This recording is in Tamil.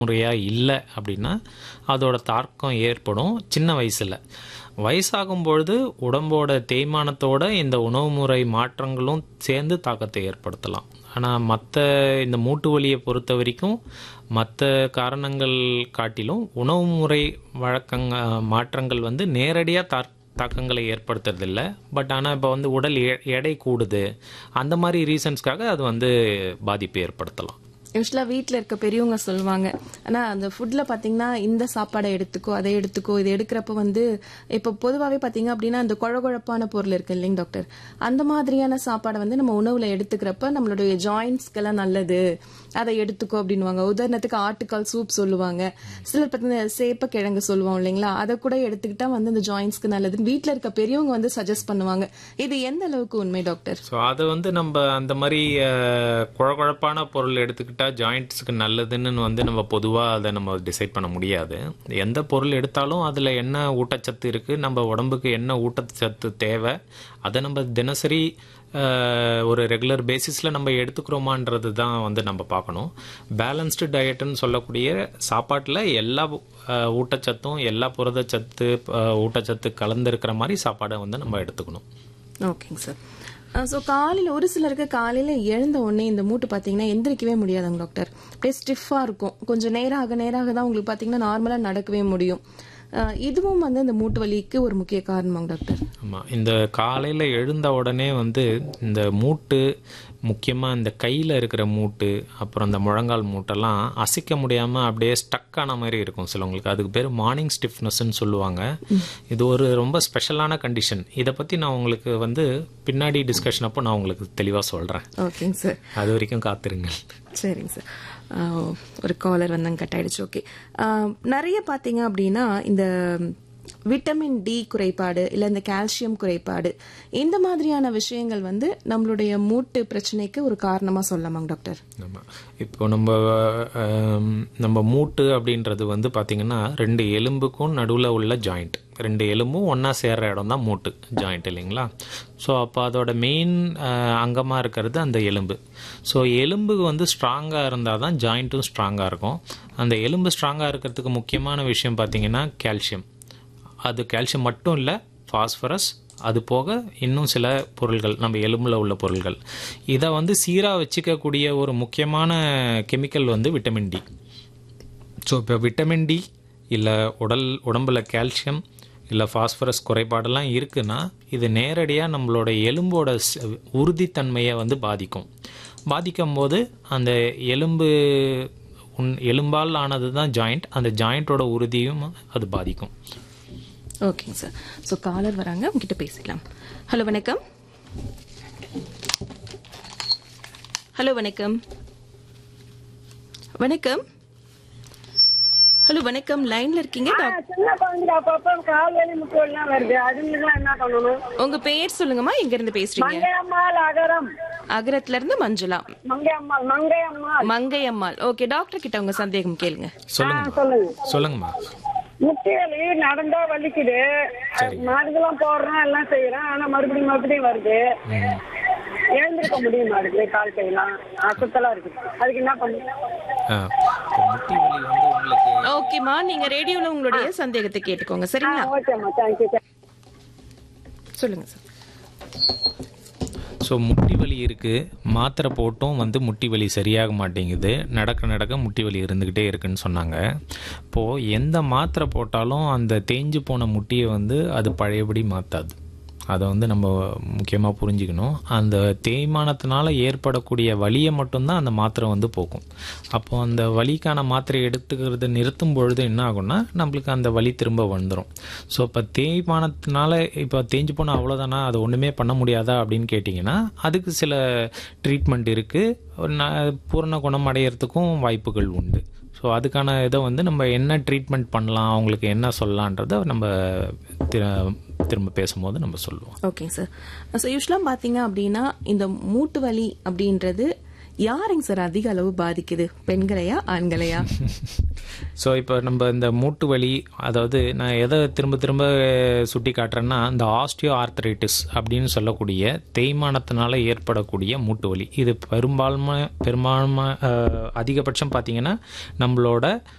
முறையாக இல்லை அப்படின்னா அதோட தாக்கம் ஏற்படும் சின்ன வயசில் வயசாகும் பொழுது உடம்போட தேய்மானத்தோட இந்த உணவு முறை மாற்றங்களும் சேர்ந்து தாக்கத்தை ஏற்படுத்தலாம் ஆனால் மற்ற இந்த மூட்டு வலியை பொறுத்த வரைக்கும் மற்ற காரணங்கள் காட்டிலும் உணவு முறை வழக்கங்க மாற்றங்கள் வந்து நேரடியாக தா தாக்கங்களை ஏற்படுத்துறதில்ல பட் ஆனால் இப்போ வந்து உடல் எ- எடை கூடுது அந்த மாதிரி ரீசன்ஸ்க்காக அது வந்து பாதிப்பு ஏற்படுத்தலாம் யூஸ்வலா வீட்ல இருக்க பெரியவங்க சொல்லுவாங்க ஆனா அந்த ஃபுட்ல பாத்தீங்கன்னா இந்த சாப்பாடை எடுத்துக்கோ அதை எடுத்துக்கோ இது எடுக்கிறப்ப வந்து இப்ப பொதுவாவே பாத்தீங்க அப்படின்னா அந்த குழகுழப்பான பொருள் இருக்கு இல்லைங்க டாக்டர் அந்த மாதிரியான சாப்பாடை வந்து நம்ம உணவுல எடுத்துக்கிறப்ப நம்மளுடைய ஜாயின்ஸ்க்கெல்லாம் நல்லது அதை எடுத்துக்கோ அப்படின்னுவாங்க உதாரணத்துக்கு ஆட்டுக்கால் சூப் சொல்லுவாங்க சிலர் பார்த்தீங்கன்னா சேப்ப கிழங்கு சொல்லுவோம் இல்லைங்களா அதை கூட எடுத்துக்கிட்டா வந்து இந்த ஜாயின்ஸ்க்கு நல்லதுன்னு வீட்ல இருக்க பெரியவங்க வந்து சஜஸ்ட் பண்ணுவாங்க இது எந்த அளவுக்கு உண்மை டாக்டர் ஸோ அதை வந்து நம்ம அந்த மாதிரி அஹ், குழகுழப்பான பொருள் எடுத்துக்கிட்டா ஜாயிண்ட்ஸுக்கு நல்லதுன்னு வந்து நம்ம பொதுவாக அதை நம்ம டிசைட் பண்ண முடியாது எந்த பொருள் எடுத்தாலும் அதில் என்ன ஊட்டச்சத்து இருக்குது நம்ம உடம்புக்கு என்ன ஊட்டச்சத்து தேவை அதை நம்ம தினசரி அஹ், ஒரு ரெகுலர் பேசிஸில் நம்ம எடுத்துக்கிறோமான்றது தான் வந்து நம்ம பார்க்கணும் பேலன்ஸ்டு டயட்டுன்னு சொல்லக்கூடிய சாப்பாட்டில் எல்லா அஹ், ஊட்டச்சத்தும் எல்லா புரதச்சத்து அஹ், ஊட்டச்சத்து கலந்துருக்கிற மாதிரி சாப்பாடை வந்து நம்ம எடுத்துக்கணும் ஓகேங்க சார் ஸோ காலையில் ஒரு சிலருக்கு காலையில் எழுந்த உடனே இந்த மூட்டு பார்த்தீங்கன்னா எந்திரிக்கவே முடியாதுங்க டாக்டர் அப்படியே ஸ்டிஃபாக இருக்கும் கொஞ்சம் நேராக நேராக தான் உங்களுக்கு பார்த்தீங்கன்னா நார்மலாக நடக்கவே முடியும் அஹ் இதுவும் வந்து இந்த மூட்டு வலிக்கு ஒரு முக்கிய காரணமாங்க டாக்டர் ஆமாம் இந்த காலையில் எழுந்த உடனே வந்து இந்த மூட்டு முக்கியமாக இந்த கையில் இருக்கிற மூட்டு அப்புறம் இந்த முழங்கால் மூட்டெல்லாம் அசைக்க முடியாமல் அப்படியே ஸ்டக் ஆன மாதிரி இருக்கும் சிலவங்களுக்கு அதுக்கு பேர் மார்னிங் ஸ்டிஃப்னஸ்ன்னு சொல்லுவாங்க இது ஒரு ரொம்ப ஸ்பெஷலான கண்டிஷன் இதை பற்றி நான் உங்களுக்கு வந்து பின்னாடி டிஸ்கஷன் அப்போ நான் உங்களுக்கு தெளிவாக சொல்கிறேன் ஓகேங்க சார் அது வரைக்கும் காத்திருங்கள் சரிங்க சார் ஆஹ் ஒரு காலர் வந்தாங்க கட் ஆயிடுச்சு ஓகே நிறைய பார்த்தீங்க அப்படின்னா இந்த விட்டமின் டி குறைபாடு இல்லை இந்த கால்சியம் குறைபாடு இந்த மாதிரியான விஷயங்கள் வந்து நம்மளுடைய மூட்டு பிரச்சனைக்கு ஒரு காரணமாக சொல்லலாமாங்க டாக்டர் ஆமாம் இப்போ நம்ம ஆம், நம்ம மூட்டு அப்படின்றது வந்து பார்த்திங்கன்னா ரெண்டு எலும்புக்கும் நடுவில் உள்ள ஜாயிண்ட் ரெண்டு எலும்பும் ஒன்றா சேர்ற இடம் தான் மூட்டு ஜாயிண்ட் இல்லைங்களா ஸோ அப்போ அதோட மெயின் அங்கமாக இருக்கிறது அந்த எலும்பு ஸோ எலும்பு வந்து ஸ்ட்ராங்காக இருந்தால் தான் ஜாயிண்ட்டும் ஸ்ட்ராங்காக இருக்கும் அந்த எலும்பு ஸ்ட்ராங்காக இருக்கிறதுக்கு முக்கியமான விஷயம் பார்த்திங்கன்னா கால்சியம் அது கால்சியம் மட்டும் இல்லை ஃபாஸ்பரஸ் அது போக இன்னும் சில பொருள்கள் நம்ம எலும்பில் உள்ள பொருள்கள் இதை வந்து சீராக வச்சுக்கக்கூடிய ஒரு முக்கியமான கெமிக்கல் வந்து விட்டமின் டி ஸோ இப்போ விட்டமின் டி இல்லை உடல் உடம்புல கால்சியம் இல்லை ஃபாஸ்பரஸ் குறைபாடெல்லாம் இருக்குன்னா இது நேரடியாக நம்மளோட எலும்போட ஸ்- உறுதித்தன்மையை வந்து பாதிக்கும் பாதிக்கும் போது அந்த எலும்பு உன் எலும்பால் ஆனது தான் ஜாயிண்ட் அந்த ஜாயிண்ட்டோட உறுதியும் அது பாதிக்கும் ஓகேங்க சார் ஸோ காலர் வராங்க உங்ககிட்ட பேசிக்கலாம் ஹலோ வணக்கம் ஹலோ வணக்கம் வணக்கம் ஹலோ வணக்கம் லைன்ல இருக்கீங்க டாக்- சின்ன குழந்தைங்க அப்பப்போ கால் வலி முட்டு வலிலாம் வருது அதுங்களுக்குலாம் என்ன பண்ணணும் உங்க பேர் சொல்லுங்கம்மா எங்க இருந்து பேசுறீங்க மங்கையம்மாள் அகரம் அகரத்துல இருந்து மஞ்சுளா மங்கையம்மாள் மங்கையம்மாள் மங்கை அம்மாள் ஓகே டாக்டர் கிட்ட உங்க சந்தேகம் கேளுங்க சொல்லுங்கம்மா சொல்லுங்க சொல்லுங்கம்மா முட்டி வலி நடந்தா வலிக்குது மருந்துலாம் போடுறோம் எல்லாம் செய்யறோம் ஆனா மறுபடியும் மறுபடியும் வருது எழுந்திருக்க முடிய மாட்டேங்குது கால் கையெல்லாம் அசுத்தலா இருக்குது அதுக்கு என்ன பண்ணுங்க ஆ, இப்போ முட்டி வலி வந்து உங்களுக்கு ஓகேம்மா நீங்க ரேடியோல உங்களுடைய சந்தேகத்தை கேட்டுக்கோங்க சரிங்களா ஓகேம்மா தேங்க்யூ சொல்லுங்க சார் ஸோ முட்டி வலி இருக்குது மாத்திரை போட்டும் வந்து முட்டி வலி சரியாக மாட்டேங்குது நடக்க நடக்க முட்டி வலி இருந்துக்கிட்டே இருக்குன்னு சொன்னாங்க இப்போது எந்த மாத்திரை போட்டாலும் அந்த தேஞ்சு போன முட்டியை வந்து அது பழையபடி மாற்றாது அதை வந்து நம்ம முக்கியமாக புரிஞ்சுக்கணும் அந்த தேய்மானத்தினால ஏற்படக்கூடிய வலியை மட்டும்தான் அந்த மாத்திரை வந்து போக்கும் அப்போ அந்த வலிக்கான மாத்திரை எடுத்துக்கிறது நிறுத்தும் பொழுது என்ன ஆகும்னா நம்மளுக்கு அந்த வலி திரும்ப வந்துடும் ஸோ இப்போ தேய்மானத்தினால இப்போ தேஞ்சு போனால் அவ்வளோதானா அது ஒன்றுமே பண்ண முடியாதா அப்படின்னு கேட்டிங்கன்னா அதுக்கு சில ட்ரீட்மெண்ட் இருக்குது பூரண குணம் அடையிறதுக்கும் வாய்ப்புகள் உண்டு ஸோ அதுக்கான இதை வந்து நம்ம என்ன ட்ரீட்மெண்ட் பண்ணலாம் அவங்களுக்கு என்ன சொல்லலான்றதை நம்ம திரு- திரும்ப பேசும்போது நம்ம சொல்லுவோம் ஓகேங்க சார் ஸோ யூஸ்வலாக பார்த்தீங்க அப்படின்னா இந்த மூட்டு வலி அப்படின்றது யாருங்க சார் அதிக அளவு பாதிக்குது பெண்களையா ஆண்களையா ஸோ இப்போ நம்ம இந்த மூட்டு வலி அதாவது நான் எதை திரும்ப திரும்ப சுட்டி காட்டுறேன்னா இந்த ஆஸ்டியோ ஆர்த்தரைட்டிஸ் அப்படின்னு சொல்லக்கூடிய தேய்மானத்தினால ஏற்படக்கூடிய மூட்டு வலி இது பெரும்பான்மை பெரும்பான்மை அஹ், அதிகபட்சம் பார்த்தீங்கன்னா நம்மளோட